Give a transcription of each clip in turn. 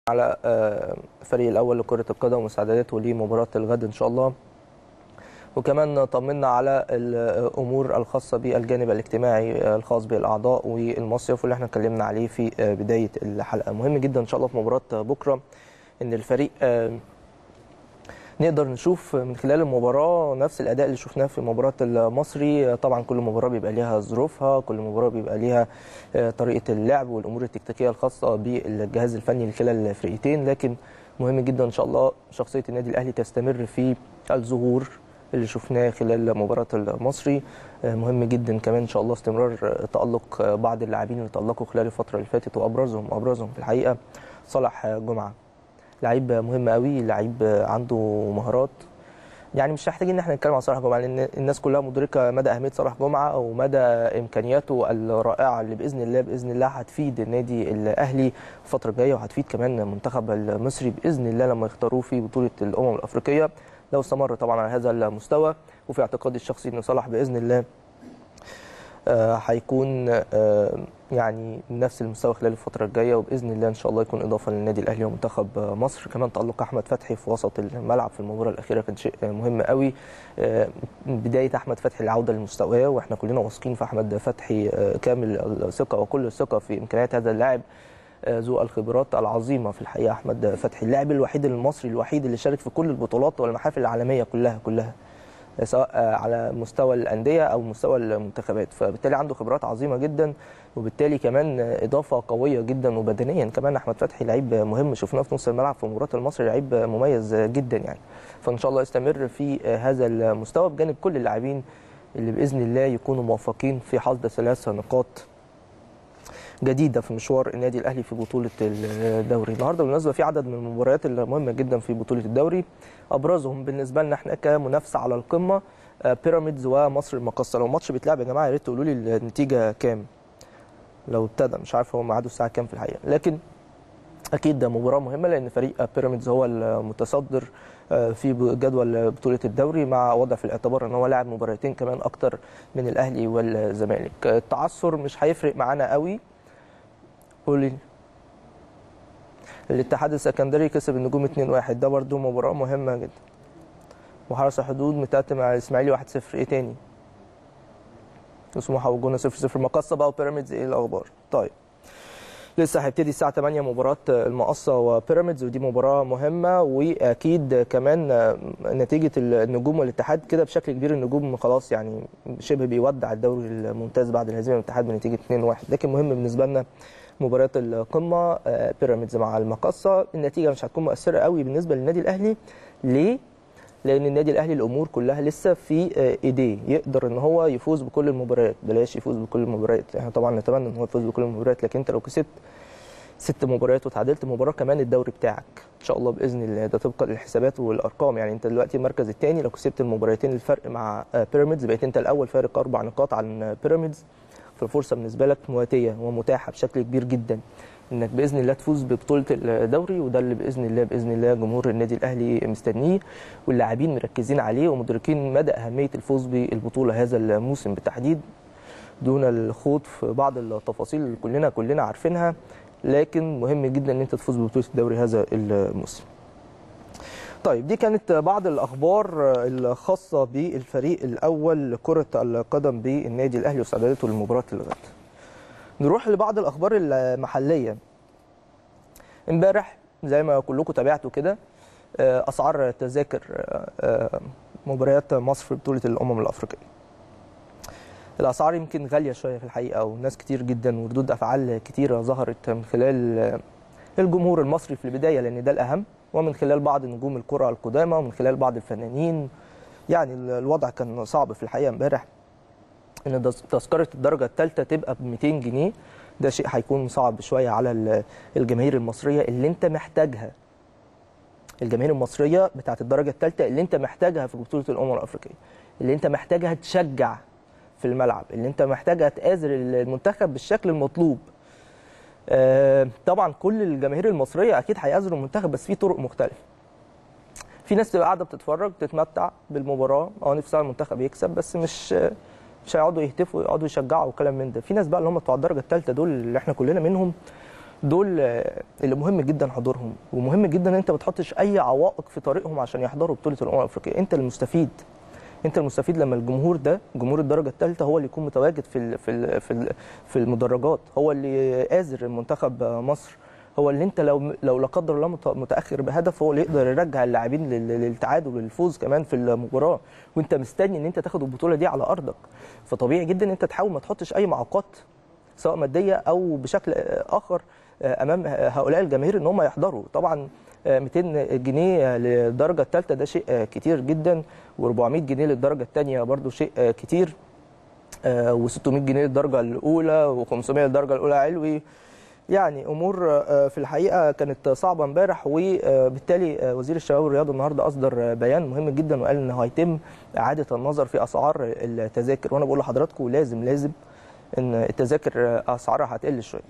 على الفريق الاول لكره القدم ومساعدته لمباراه الغد ان شاء الله وكمان طمنا على الامور الخاصه بالجانب الاجتماعي الخاص بالاعضاء والمصيف واللي احنا اتكلمنا عليه في بدايه الحلقه مهم جدا ان شاء الله في مباراه بكره ان الفريق نقدر نشوف من خلال المباراه نفس الاداء اللي شفناه في مباراه المصري طبعا كل مباراه بيبقى ليها ظروفها كل مباراه بيبقى ليها طريقه اللعب والامور التكتيكيه الخاصه بالجهاز الفني لخلال الفرقتين لكن مهم جدا ان شاء الله شخصيه النادي الاهلي تستمر في الظهور اللي شفناه خلال مباراه المصري مهم جدا كمان ان شاء الله استمرار تالق بعض اللاعبين اللي تالقوا خلال الفتره اللي فاتت وابرزهم ابرزهم في الحقيقه صالح جمعه لعيب مهم قوي لعيب عنده مهارات يعني مش محتاجين ان احنا نتكلم عن صلاح جمعه لان الناس كلها مدركه مدى اهميه صلاح جمعه او مدى امكانياته الرائعه اللي باذن الله باذن الله هتفيد النادي الاهلي الفتره الجايه وهتفيد كمان المنتخب المصري باذن الله لما يختاروه في بطوله الامم الافريقيه لو استمر طبعا على هذا المستوى وفي اعتقادي الشخصي ان صلاح باذن الله هيكون آه يعني نفس المستوى خلال الفتره الجايه وباذن الله ان شاء الله يكون اضافه للنادي الاهلي ومنتخب مصر كمان تالق احمد فتحي في وسط الملعب في المباراه الاخيره كان شيء مهم قوي آه بدايه احمد فتحي العوده لمستواه واحنا كلنا واثقين في احمد فتحي آه كامل الثقه وكل الثقه في امكانيات هذا اللاعب ذو الخبرات العظيمه في الحقيقه احمد فتحي اللاعب الوحيد المصري الوحيد اللي شارك في كل البطولات والمحافل العالميه كلها كلها سواء على مستوى الانديه او مستوى المنتخبات فبالتالي عنده خبرات عظيمه جدا وبالتالي كمان اضافه قويه جدا وبدنيا كمان احمد فتحي لعيب مهم شفناه في نص الملعب في مباراه المصري لعيب مميز جدا يعني فان شاء الله يستمر في هذا المستوى بجانب كل اللاعبين اللي باذن الله يكونوا موفقين في حصد ثلاث نقاط جديده في مشوار النادي الاهلي في بطوله الدوري النهارده بالمناسبه في عدد من المباريات المهمه جدا في بطوله الدوري ابرزهم بالنسبه لنا احنا كمنافسه على القمه بيراميدز ومصر المقاصه لو ماتش بيتلعب يا جماعه يا ريت تقولوا لي النتيجه كام لو ابتدى مش عارف هو ميعاده الساعه كام في الحقيقه لكن اكيد ده مباراه مهمه لان فريق بيراميدز هو المتصدر في جدول بطوله الدوري مع وضع في الاعتبار ان هو لاعب مباراتين كمان اكتر من الاهلي والزمالك التعثر مش هيفرق معانا قوي قولي الاتحاد السكندري كسب النجوم 2-1 ده برده مباراه مهمه جدا وحرس الحدود متقدم على الاسماعيلي 1-0 ايه تاني سموحه والجونه 0-0 مقصه بقى وبيراميدز ايه الاخبار طيب لسه هيبتدي الساعه 8 مباراه المقصه وبيراميدز ودي مباراه مهمه واكيد كمان نتيجه النجوم والاتحاد كده بشكل كبير النجوم خلاص يعني شبه بيودع الدوري الممتاز بعد الهزيمه من الاتحاد بنتيجه 2-1 لكن مهم بالنسبه لنا مباراه القمه بيراميدز مع المقصه النتيجه مش هتكون مؤثره قوي بالنسبه للنادي الاهلي ليه لان النادي الاهلي الامور كلها لسه في ايديه يقدر ان هو يفوز بكل المباريات بلاش يفوز بكل المباريات احنا طبعا نتمنى ان هو يفوز بكل المباريات لكن انت لو كسبت ست مباريات وتعادلت مباراه كمان الدوري بتاعك ان شاء الله باذن الله ده طبقا للحسابات والارقام يعني انت دلوقتي المركز الثاني لو كسبت المباراتين الفرق مع بيراميدز بقيت انت الاول فارق اربع نقاط عن بيراميدز فالفرصه بالنسبه لك مواتيه ومتاحه بشكل كبير جدا انك باذن الله تفوز ببطوله الدوري وده اللي باذن الله باذن الله جمهور النادي الاهلي مستنيه واللاعبين مركزين عليه ومدركين مدى اهميه الفوز بالبطوله هذا الموسم بالتحديد دون الخوض في بعض التفاصيل اللي كلنا كلنا عارفينها لكن مهم جدا ان انت تفوز ببطوله الدوري هذا الموسم. طيب دي كانت بعض الاخبار الخاصه بالفريق الاول لكره القدم بالنادي الاهلي واستعداداته لمباراه الغد. نروح لبعض الاخبار المحليه. امبارح زي ما كلكم تابعتوا كده اسعار تذاكر مباريات مصر في بطوله الامم الافريقيه. الاسعار يمكن غاليه شويه في الحقيقه وناس كتير جدا وردود افعال كتيره ظهرت من خلال الجمهور المصري في البدايه لان ده الاهم ومن خلال بعض نجوم الكره القدامى ومن خلال بعض الفنانين يعني الوضع كان صعب في الحقيقه امبارح ان تذكره الدرجه الثالثه تبقى ب 200 جنيه ده شيء هيكون صعب شويه على الجماهير المصريه اللي انت محتاجها الجماهير المصريه بتاعت الدرجه الثالثه اللي انت محتاجها في بطوله الامم الافريقيه اللي انت محتاجها تشجع في الملعب اللي انت محتاجها تآزر المنتخب بالشكل المطلوب آه طبعا كل الجماهير المصريه اكيد هيآزروا المنتخب بس في طرق مختلفه في ناس تبقى قاعده بتتفرج تتمتع بالمباراه اه نفسها المنتخب يكسب بس مش مش هيقعدوا يهتفوا ويقعدوا يشجعوا وكلام من ده في ناس بقى اللي هم بتوع الدرجه الثالثه دول اللي احنا كلنا منهم دول آه، اللي مهم جدا حضورهم ومهم جدا ان انت ما تحطش اي عوائق في طريقهم عشان يحضروا بطوله الامم الافريقيه انت المستفيد انت المستفيد لما الجمهور ده جمهور الدرجه الثالثه هو اللي يكون متواجد في ال- في ال- في ال- في المدرجات هو اللي قازر منتخب مصر هو اللي انت لو لو لا قدر الله مت- متاخر بهدف هو اللي يقدر يرجع اللاعبين لل- للتعادل وللفوز كمان في المباراه وانت مستني ان انت تاخد البطوله دي على ارضك فطبيعي جدا ان انت تحاول ما تحطش اي معوقات سواء ماديه او بشكل اخر امام هؤلاء الجماهير ان هم يحضروا طبعا 200 جنيه للدرجه الثالثه ده شيء كتير جدا و400 جنيه للدرجه الثانيه برضو شيء كتير و600 جنيه للدرجه الاولى و500 للدرجه الاولى علوي يعني امور في الحقيقه كانت صعبه امبارح وبالتالي وزير الشباب والرياضه النهارده اصدر بيان مهم جدا وقال ان هيتم اعاده النظر في اسعار التذاكر وانا بقول لحضراتكم لازم لازم ان التذاكر اسعارها هتقل شويه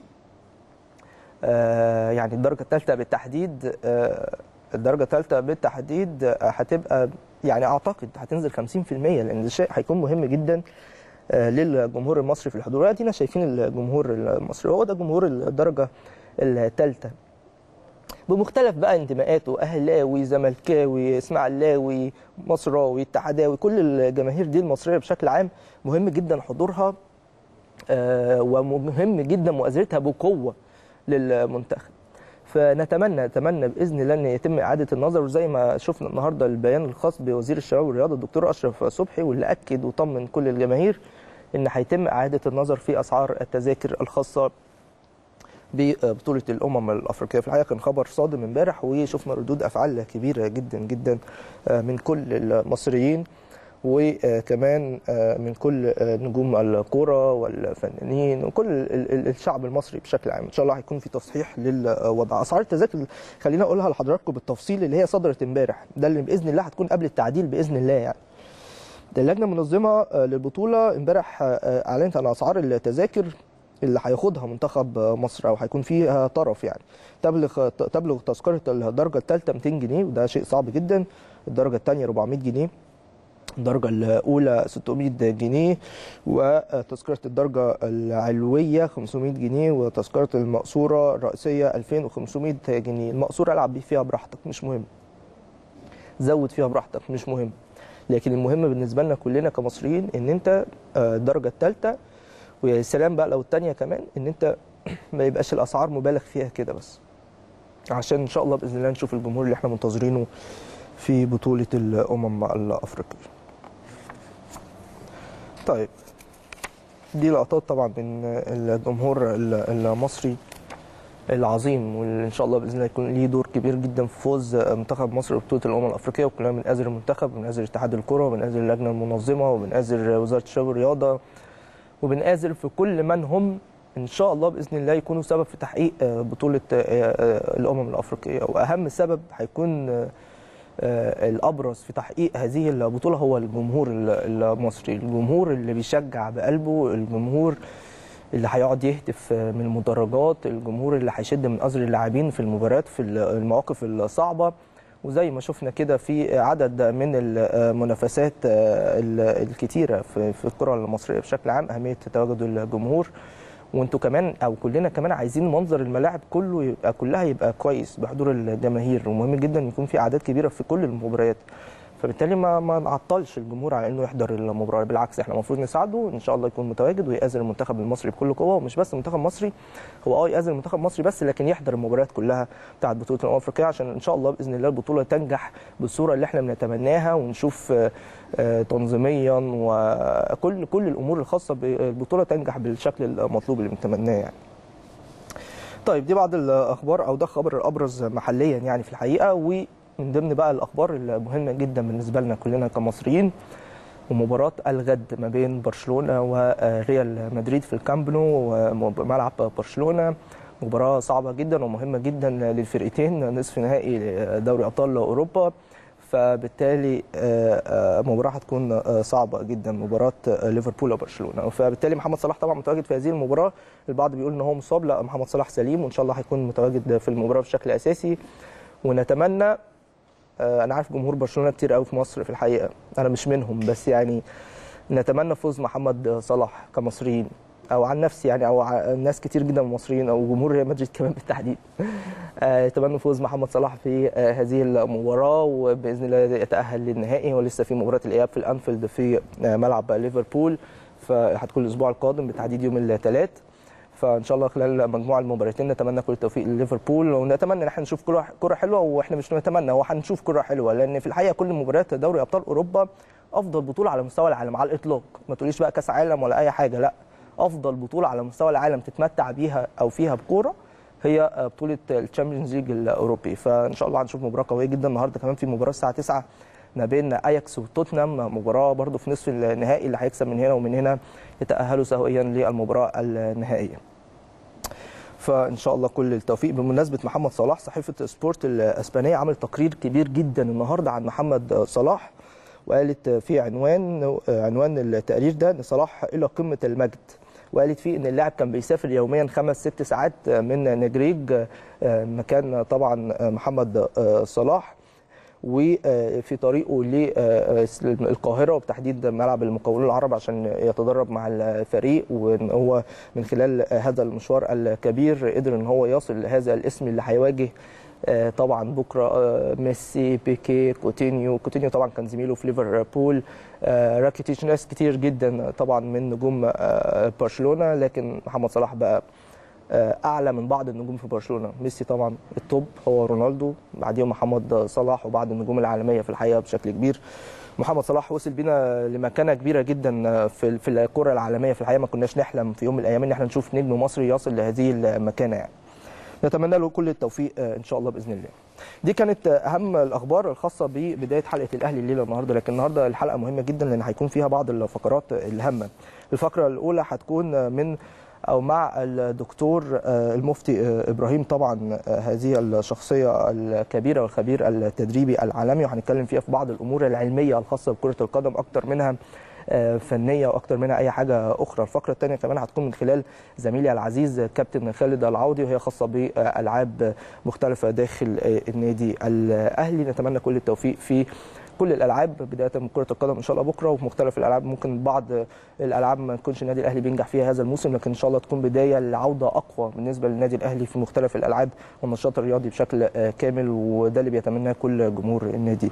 آه، يعني الدرجه الثالثه بالتحديد آه، الدرجه الثالثه بالتحديد آه، هتبقى يعني اعتقد هتنزل 50% لان ده شيء هيكون مهم جدا آه، للجمهور المصري في الحضور ادينا شايفين الجمهور المصري هو ده جمهور الدرجه الثالثه بمختلف بقى انتماءاته اهلاوي زملكاوي اسماعيلاوي مصراوي اتحداوي كل الجماهير دي المصريه بشكل عام مهم جدا حضورها آه، ومهم جدا مؤازرتها بقوه للمنتخب فنتمنى نتمنى باذن الله ان يتم اعاده النظر وزي ما شفنا النهارده البيان الخاص بوزير الشباب والرياضه الدكتور اشرف صبحي واللي اكد وطمن كل الجماهير ان هيتم اعاده النظر في اسعار التذاكر الخاصه ببطوله الامم الافريقيه في الحقيقه كان خبر صادم امبارح وشفنا ردود افعال كبيره جدا جدا من كل المصريين وكمان من كل نجوم الكرة والفنانين وكل الشعب المصري بشكل عام ان شاء الله هيكون في تصحيح للوضع اسعار التذاكر خلينا اقولها لحضراتكم بالتفصيل اللي هي صدرت امبارح ده اللي باذن الله هتكون قبل التعديل باذن الله يعني ده اللجنه المنظمه للبطوله امبارح اعلنت عن اسعار التذاكر اللي هياخدها منتخب مصر او هيكون فيها طرف يعني تبلغ تبلغ تذكره الدرجه الثالثه 200 جنيه وده شيء صعب جدا الدرجه الثانيه 400 جنيه الدرجة الأولى 600 جنيه وتذكرة الدرجة العلوية 500 جنيه وتذكرة المقصورة الرئيسية 2500 جنيه المقصورة العب فيها براحتك مش مهم زود فيها براحتك مش مهم لكن المهم بالنسبة لنا كلنا كمصريين ان انت الدرجة الثالثة ويا سلام بقى لو الثانية كمان ان انت ما يبقاش الاسعار مبالغ فيها كده بس عشان ان شاء الله باذن الله نشوف الجمهور اللي احنا منتظرينه في بطولة الأمم الأفريقية طيب دي لقطات طبعا من الجمهور المصري العظيم واللي ان شاء الله باذن الله يكون ليه دور كبير جدا في فوز منتخب مصر ببطوله الامم الافريقيه وكلنا بنآزر المنتخب وبنآزر اتحاد الكره وبنآزر اللجنه المنظمه وبنآزر وزاره الشباب والرياضه وبنآزر في كل من هم ان شاء الله باذن الله يكونوا سبب في تحقيق بطوله الامم الافريقيه واهم سبب هيكون الابرز في تحقيق هذه البطوله هو الجمهور المصري الجمهور اللي بيشجع بقلبه الجمهور اللي هيقعد يهتف من المدرجات الجمهور اللي هيشد من ازر اللاعبين في المباريات في المواقف الصعبه وزي ما شفنا كده في عدد من المنافسات الكتيره في الكره المصريه بشكل عام اهميه تواجد الجمهور وانتوا كمان او كلنا كمان عايزين منظر الملاعب كله يبقى كلها يبقى كويس بحضور الجماهير ومهم جدا يكون في اعداد كبيره في كل المباريات فبالتالي ما ما نعطلش الجمهور على انه يحضر المباراه بالعكس احنا المفروض نساعده ان شاء الله يكون متواجد ويأذن المنتخب المصري بكل قوه ومش بس المنتخب المصري هو اه يأذن المنتخب المصري بس لكن يحضر المباريات كلها بتاعه بطوله الامم الافريقيه عشان ان شاء الله باذن الله البطوله تنجح بالصوره اللي احنا بنتمناها ونشوف تنظيميا وكل كل الامور الخاصه بالبطوله تنجح بالشكل المطلوب اللي بنتمناه يعني. طيب دي بعض الاخبار او ده خبر الابرز محليا يعني في الحقيقه و من ضمن بقى الاخبار المهمه جدا بالنسبه لنا كلنا كمصريين ومباراه الغد ما بين برشلونه وريال مدريد في الكامب نو وملعب برشلونه مباراه صعبه جدا ومهمه جدا للفرقتين نصف نهائي دوري ابطال اوروبا فبالتالي مباراه هتكون صعبه جدا مباراه ليفربول وبرشلونه فبالتالي محمد صلاح طبعا متواجد في هذه المباراه البعض بيقول ان هو مصاب لا محمد صلاح سليم وان شاء الله هيكون متواجد في المباراه بشكل اساسي ونتمنى انا عارف جمهور برشلونه كتير قوي في مصر في الحقيقه انا مش منهم بس يعني نتمنى فوز محمد صلاح كمصريين او عن نفسي يعني او عن ناس كتير جدا من المصريين او جمهور ريال مدريد كمان بالتحديد آه، يتمنوا فوز محمد صلاح في آه، هذه المباراه وباذن الله يتاهل للنهائي ولسه في مباراه الاياب في الانفيلد في آه، ملعب ليفربول فهتكون الاسبوع القادم بالتحديد يوم الثلاث فان شاء الله خلال مجموعه المباراتين نتمنى كل التوفيق لليفربول ونتمنى ان احنا نشوف كره كره حلوه واحنا مش نتمنى هو هنشوف كره حلوه لان في الحقيقه كل مباريات دوري ابطال اوروبا افضل بطوله على مستوى العالم على الاطلاق ما تقوليش بقى كاس عالم ولا اي حاجه لا افضل بطوله على مستوى العالم تتمتع بيها او فيها بكوره هي بطوله الشامبيونز ليج الاوروبي فان شاء الله هنشوف مباراه قويه جدا النهارده كمان في مباراه الساعه 9 ما بين اياكس وتوتنهام مباراه برضو في نصف النهائي اللي هيكسب من هنا ومن هنا يتاهلوا سويا للمباراه النهائيه فان شاء الله كل التوفيق بمناسبه محمد صلاح صحيفه سبورت الاسبانيه عملت تقرير كبير جدا النهارده عن محمد صلاح وقالت في عنوان عنوان التقرير ده ان صلاح الى قمه المجد وقالت فيه ان اللاعب كان بيسافر يوميا خمس ست ساعات من نجريج مكان طبعا محمد صلاح وفي طريقه للقاهره وبتحديد ملعب المقاولون العرب عشان يتدرب مع الفريق وان هو من خلال هذا المشوار الكبير قدر ان هو يصل لهذا الاسم اللي هيواجه طبعا بكره ميسي بيكي كوتينيو كوتينيو طبعا كان زميله في ليفربول راكيتيش ناس كتير جدا طبعا من نجوم برشلونه لكن محمد صلاح بقى اعلى من بعض النجوم في برشلونه ميسي طبعا التوب هو رونالدو بعديهم محمد صلاح وبعض النجوم العالميه في الحقيقه بشكل كبير محمد صلاح وصل بينا لمكانه كبيره جدا في في الكره العالميه في الحقيقه ما كناش نحلم في يوم من الايام ان احنا نشوف نجم مصري يصل لهذه المكانه يعني نتمنى له كل التوفيق ان شاء الله باذن الله دي كانت اهم الاخبار الخاصه ببدايه حلقه الاهلي الليله النهارده لكن النهارده الحلقه مهمه جدا لان هيكون فيها بعض الفقرات الهامه الفقره الاولى هتكون من او مع الدكتور المفتي ابراهيم طبعا هذه الشخصيه الكبيره والخبير التدريبي العالمي وهنتكلم فيها في بعض الامور العلميه الخاصه بكره القدم اكتر منها فنيه واكتر منها اي حاجه اخرى الفقره الثانيه كمان هتكون من خلال زميلي العزيز كابتن خالد العوضي وهي خاصه بالعاب مختلفه داخل النادي الاهلي نتمنى كل التوفيق في كل الالعاب بدايه من كره القدم ان شاء الله بكره وفي مختلف الالعاب ممكن بعض الالعاب ما يكونش النادي الاهلي بينجح فيها هذا الموسم لكن ان شاء الله تكون بدايه لعوده اقوى بالنسبه للنادي الاهلي في مختلف الالعاب والنشاط الرياضي بشكل كامل وده اللي بيتمناه كل جمهور النادي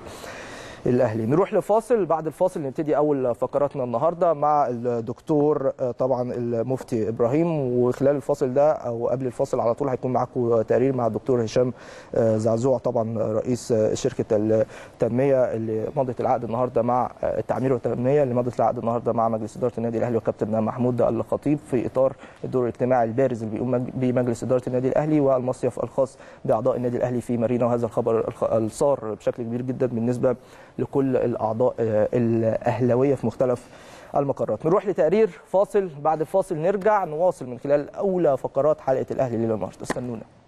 الاهلي نروح لفاصل بعد الفاصل نبتدي اول فقراتنا النهارده مع الدكتور طبعا المفتي ابراهيم وخلال الفاصل ده او قبل الفاصل على طول هيكون معاكم تقرير مع الدكتور هشام زعزوع طبعا رئيس شركه التنميه اللي مضت العقد النهارده مع التعمير والتنميه اللي مضت العقد النهارده مع مجلس اداره النادي الاهلي وكابتن محمود الخطيب في اطار الدور الاجتماعي البارز اللي بيقوم به مجلس اداره النادي الاهلي والمصيف الخاص باعضاء النادي الاهلي في مارينا وهذا الخبر الصار بشكل كبير جدا بالنسبه لكل الاعضاء الاهلاويه في مختلف المقرات نروح لتقرير فاصل بعد الفاصل نرجع نواصل من خلال اولى فقرات حلقه الاهلي ليله النهارده استنونا